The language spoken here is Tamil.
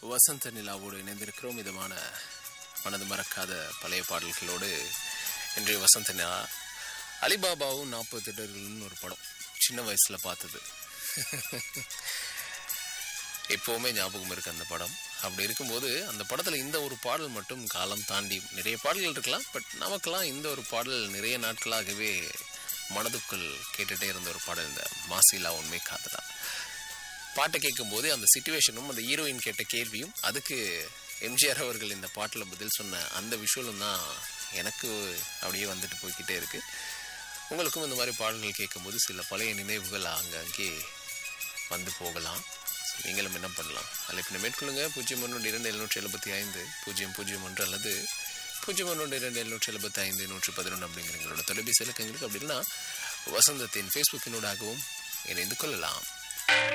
வசந்த நிலாவோடு இணைந்திருக்கிறோம் இதமான மனது மறக்காத பழைய பாடல்களோடு இன்றைய வசந்த நிலா அலிபாபாவும் நாற்பது திடர்கள்னு ஒரு படம் சின்ன வயசுல பார்த்தது எப்போவுமே ஞாபகம் இருக்கு அந்த படம் அப்படி இருக்கும்போது அந்த படத்துல இந்த ஒரு பாடல் மட்டும் காலம் தாண்டி நிறைய பாடல்கள் இருக்கலாம் பட் நமக்கெல்லாம் இந்த ஒரு பாடல் நிறைய நாட்களாகவே மனதுக்குள் கேட்டுட்டே இருந்த ஒரு பாடல் இந்த மாசிலா உண்மை காதலா பாட்டை கேட்கும்போது அந்த சுச்சுவேஷனும் அந்த ஹீரோயின் கேட்ட கேள்வியும் அதுக்கு எம்ஜிஆர் அவர்கள் இந்த பாட்டில் பதில் சொன்ன அந்த விஷுவலும் தான் எனக்கு அப்படியே வந்துட்டு போய்கிட்டே இருக்கு உங்களுக்கும் இந்த மாதிரி பாடல்கள் கேட்கும்போது சில பழைய நினைவுகள் அங்கங்கே வந்து போகலாம் So, நீங்களும் என்ன பண்ணலாம் அழைப்பினை மேற்கொள்ளுங்க பூஜ்ஜியம் ஒன்று இரண்டு எழுநூற்றி எழுபத்தி ஐந்து பூஜ்ஜியம் பூஜ்ஜியம் ஒன்று அல்லது பூஜ்ஜியம் ஒன்று இரண்டு எழுநூற்றி எழுபத்தி ஐந்து நூற்றி பதினொன்று அப்படிங்கிற எங்களோட தொலைபேசி இலக்கங்களுக்கு அப்படின்னா வசந்தத்தின் ஃபேஸ்புக்கினூடாகவும் இணைந்து கொள்ளலாம்